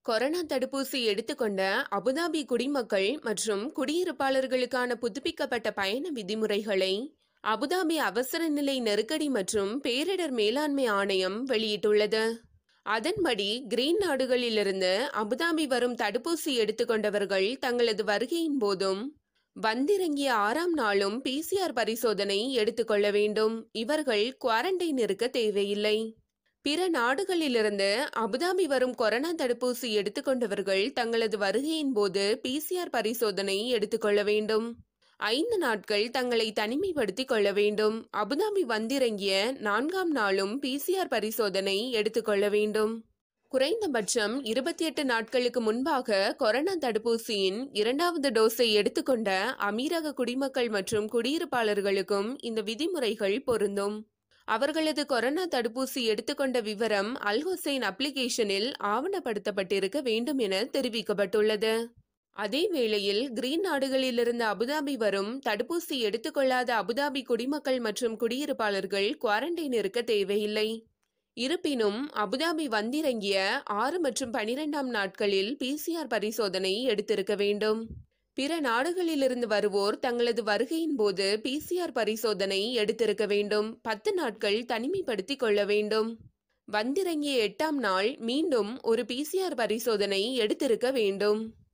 corona தடுப்பூசி எடுத்துக்கொண்ட Abu Dhabi குடிமக்கள் மற்றும் குடியிருப்பாளர்களுக்கான புதுப்பிக்கப்பட்ட பயண விதிமுறைகளை அபுதாபி அவசர நிலை நெருக்கடி மற்றும் பேரிடர் மேலாண்மை ஆணையம் வெளியிட்டுள்ளது அதன்படி கிரீன் நாடுகளிலிருந்து அபுதாபி வரும் தடுப்பூசி எடுத்துக்கொண்டவர்கள் தங்களது வருகையின் போதும் வந்திறங்கிய ஆறாம் நாளும் பிசிஆர் பரிசோதனை எடுத்துக்கொள்ள வேண்டும் இவர்கள் குவாரண்டைன் இருக்க தேவையில்லை பிற நாடுகளிலிருந்து அபுதாபி வரும் கொரோனா தடுப்பூசி எடுத்துக்கொண்டவர்கள் தங்களது வருகையின் போது பிசிஆர் பரிசோதனை எடுத்துக்கொள்ள வேண்டும் ஐந்து நாட்கள் தங்களை தனிமைப்படுத்திக் கொள்ள வேண்டும் அபுதாபி வந்திறங்கிய நான்காம் நாளும் பிசிஆர் பரிசோதனை எடுத்துக்கொள்ள வேண்டும் குறைந்தபட்சம் இருபத்தி எட்டு நாட்களுக்கு முன்பாக கொரோனா தடுப்பூசியின் இரண்டாவது டோஸை எடுத்துக்கொண்ட அமீரக குடிமக்கள் மற்றும் குடியிருப்பாளர்களுக்கும் இந்த விதிமுறைகள் பொருந்தும் அவர்களது கொரோனா தடுப்பூசி எடுத்துக்கொண்ட விவரம் அல் ஹுசைன் அப்ளிகேஷனில் ஆவணப்படுத்தப்பட்டிருக்க வேண்டும் என தெரிவிக்கப்பட்டுள்ளது அதே வேளையில் கிரீன் நாடுகளிலிருந்து அபுதாபி வரும் தடுப்பூசி எடுத்துக்கொள்ளாத அபுதாபி குடிமக்கள் மற்றும் குடியிருப்பாளர்கள் குவாரண்டைன் இருக்க தேவையில்லை இருப்பினும் அபுதாபி வந்திறங்கிய ஆறு மற்றும் பனிரெண்டாம் நாட்களில் பிசிஆர் பரிசோதனை எடுத்திருக்க வேண்டும் பிற நாடுகளிலிருந்து வருவோர் தங்களது வருகையின் போது பிசிஆர் பரிசோதனை எடுத்திருக்க வேண்டும் பத்து நாட்கள் தனிமைப்படுத்திக் கொள்ள வேண்டும் வந்திறங்கிய எட்டாம் நாள் மீண்டும் ஒரு பிசிஆர் பரிசோதனை எடுத்திருக்க வேண்டும்